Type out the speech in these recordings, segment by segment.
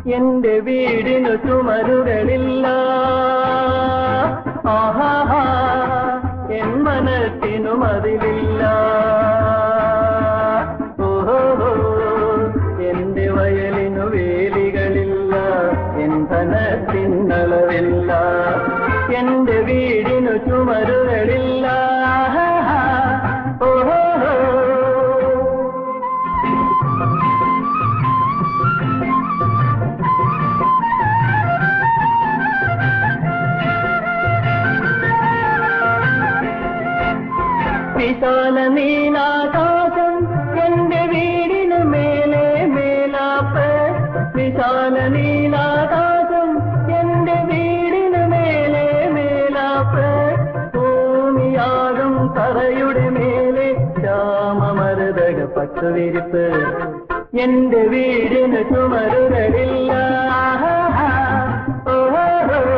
എന്റെ വീടിനു ചുമരുകളില്ല ആഹാ എൻ മനസ്സിനു മതിലില്ല ഓഹോ എന്റെ വയലിനു വേലികളില്ല എൻ ധനത്തിനളവില്ല എന്റെ വീടിനു ചുമരുകളില്ല ഓഹോ വിശാല നീലാകാശം എന്റെ വീടിന് മേലെ മേലാപ്പ് വിശാല നീലാകാശം എന്റെ വീടിന് മേലെ മേലാപ്പ് ഭൂമിയാകും തറയുടെ മേലെ ശ്യാമമരുതക പട്ടുവിരിപ്പ് എന്റെ വീടിന് ചുമരുകളില്ല ഓഹോ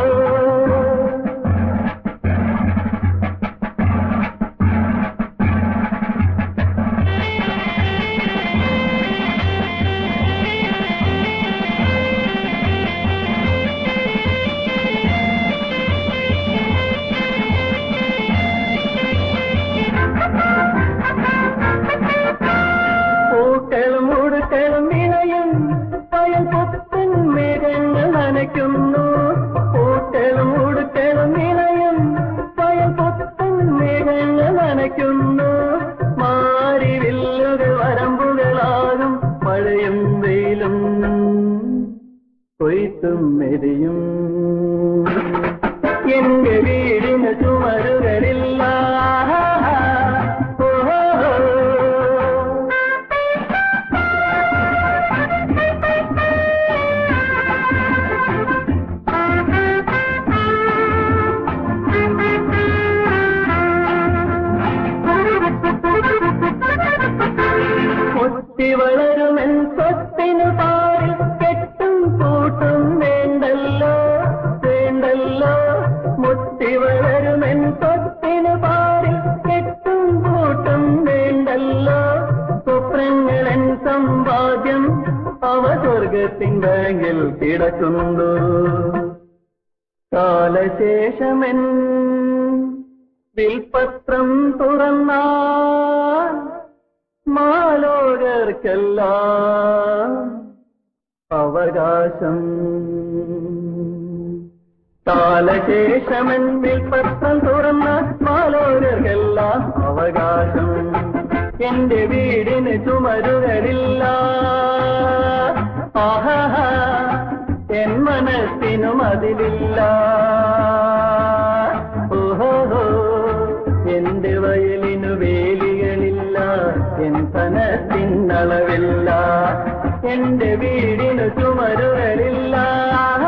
പൂക്കളും ഉടുക്കളും വിളയും പയൽ പുത്തൻ മേഘങ്ങൾ നനയ്ക്കുന്നു പൂക്കളും ഉടുക്കളും വിളയും പയൽ പുത്തൻ മേഘങ്ങൾ നനയ്ക്കുന്നു മാറിവില്ലുകൾ വരമ്പുകളാകും മഴയും വെയിലും കൊയ്ത്തും മെതിയും എന്റെ വീടിന് ചുമരുകളില്ല ഓഹോ മുത്തി വളരുമെൻ സ്വത്തിനു പാറിൽ കെട്ടും കൂട്ടും വേണ്ടല്ലോ വേണ്ടല്ലോ മുത്തി വളരുമെൻ സ്വത്തിനു പാറിൽ കെട്ടും കൂട്ടും വേണ്ടല്ലോ സ്വപ്നങ്ങളൻ സമ്പാദ്യം അവ സ്വർഗത്തിൻ ബാങ്കിൽ കിടക്കുന്നു കാലശേഷമെൻ വിൽപത്രം തുറന്നാൽ മാലോകർക്കെല്ലാം അവകാശം കാലശേഷമെൻ വിൽപത്രം തുറന്ന മാലോകർക്കെല്ലാം അവകാശം എന്റെ വീടിന് ചുമരുകളില്ല ആഹാ എൻ മനസ്സിനു മതിലില്ല ഓഹോ എന്റെ വയലിനു വേലികളില്ല എൻ ധനത്തിനളവില്ല എന്റെ വീടിനു ചുമരുകളില്ല